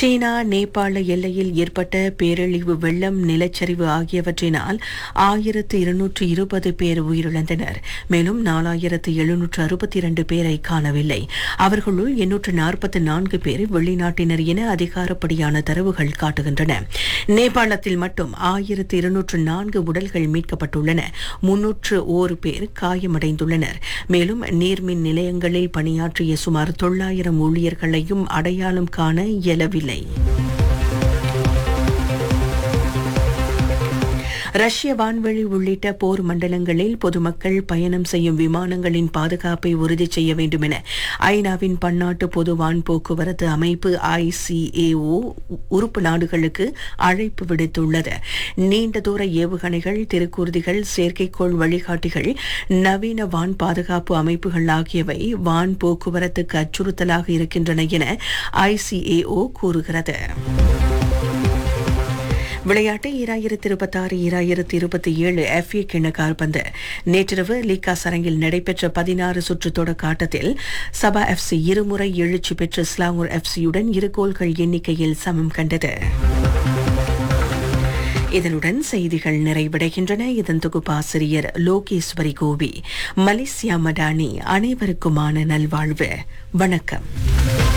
சீனா நேபாள எல்லையில் ஏற்பட்ட பேரழிவு வெள்ளம் நிலச்சரிவு ஆகியவற்றினால் ஆயிரத்து இருநூற்று இருபது பேர் உயிரிழந்தனர் மேலும் நாலாயிரத்து எழுநூற்று அறுபத்தி இரண்டு பேரை காணவில்லை அவர்களுள் எண்ணூற்று நாற்பத்தி நான்கு பேர் வெளிநாட்டினர் என அதிகாரப்படியான தரவுகள் காட்டுகின்றன நேபாளத்தில் மட்டும் ஆயிரத்து இருநூற்று நான்கு உடல்கள் மீட்கப்பட்டுள்ளன முன்னூற்று ஓரு பேர் காயமடைந்துள்ளனர் மேலும் நீர்மின் நிலையங்களில் பணியாற்றிய சுமார் தொள்ளாயிரம் ஊழியர்களையும் அடையாளம் காண இயலவில்லை ரஷ்ய வான்வெளி உள்ளிட்ட போர் மண்டலங்களில் பொதுமக்கள் பயணம் செய்யும் விமானங்களின் பாதுகாப்பை உறுதி செய்ய வேண்டும் என ஐநாவின் பன்னாட்டு பொது வான் போக்குவரத்து அமைப்பு ஐசிஏஓ உறுப்பு நாடுகளுக்கு அழைப்பு விடுத்துள்ளது நீண்ட தூர ஏவுகணைகள் திருக்கூர்திகள் செயற்கைக்கோள் வழிகாட்டிகள் நவீன வான் பாதுகாப்பு அமைப்புகள் ஆகியவை வான் போக்குவரத்துக்கு அச்சுறுத்தலாக இருக்கின்றன என ஐசிஏஓ கூறுகிறது விளையாட்டு ஈராயிரத்தி இருபத்தாறு ஈராயிரத்தி இருபத்தி ஏழு எஃப்ஏ கிண்ண கால்பந்து நேற்றிரவு லீக்கா சரங்கில் நடைபெற்ற பதினாறு சுற்று தொடக்க ஆட்டத்தில் சபா எஃப்சி இருமுறை எழுச்சி பெற்ற ஸ்லாங்கூர் எஃப்சியுடன் இரு கோல்கள் எண்ணிக்கையில் சமம் கண்டது இதனுடன் செய்திகள் நிறைவடைகின்றன இதன் தொகுப்பாசிரியர் லோகேஸ்வரி கோவி மலேசியா மடானி அனைவருக்குமான நல்வாழ்வு வணக்கம்